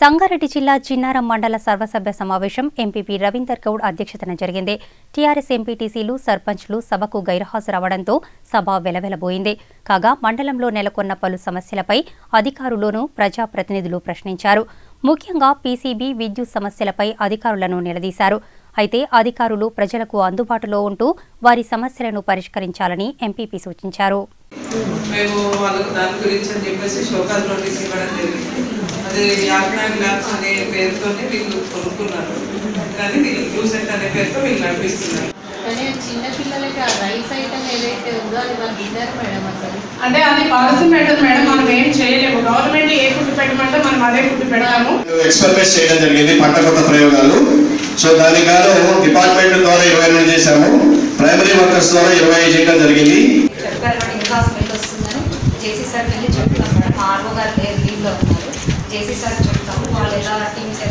సంగారెడ్డి జిల్లా చిన్నారం మండల సర్వసభ్య సమావేశం ఎంపీపీ రవీందర్ గౌడ్ అధ్యక్షతన జరిగింది టీఆర్ఎస్ ఎంపీటీసీలు సర్పంచ్లు సభకు గైర్హాజరవడంతో సభ వెలవెలబోయింది కాగా మండలంలో నెలకొన్న పలు సమస్యలపై అధికారులను ప్రజాప్రతినిధులు ప్రశ్నించారు ముఖ్యంగా పీసీబీ విద్యుత్ సమస్యలపై అధికారులను నిలదీశారు అయితే అధికారులు ప్రజలకు అందుబాటులో ఉంటూ వారి సమస్యలను పరిష్కరించాలని ఎంపీపీ సూచించారు మేము వాళ్ళకు దాని గురించి అని చెప్పేసి షోకాజ్ నోటీస్ ఇవ్వడం జరిగింది అది యాజ్ఞాన్ ల్యాబ్స్ అనే పేరుతోనే వీళ్ళు కొనుక్కున్నారు కానీ వీళ్ళు బ్లూసెట్ అనే పేరుతో వీళ్ళు నడిపిస్తున్నారు కానీ చిన్న పిల్లలకి ఆ రైస్ ఐటమ్ ఏదైతే ఉందో అది వాళ్ళు తిన్నారు మేడం అసలు అంటే అది పాలసీ మేడం మేడం మనం ఏం చేయలేము గవర్నమెంట్ ఏ ఫుడ్ పెట్టమంటే మనం అదే ఫుడ్ పెడతాము ఎక్స్పెరిమెంట్ చేయడం జరిగింది పంట కొత్త ప్రయోగాలు సో దానికి గాను డిపార్ట్మెంట్ ద్వారా ఇరవై రెండు చేశాము ప్రైమరీ వర్కర్స్ ద్వారా ఇరవై ఐదు చేయడం జరిగింది చెప్పారు మేడం ఇంకా స్మెల్ వస్తుందని జేసీ సార్ వెళ్ళి చెప్తాం మేడం ఆర్ఓ గారు లేరు లీవ్లో ఉన్నారు జేసీ సార్ చెప్తాము వాళ్ళు ఎలా టీమ్స్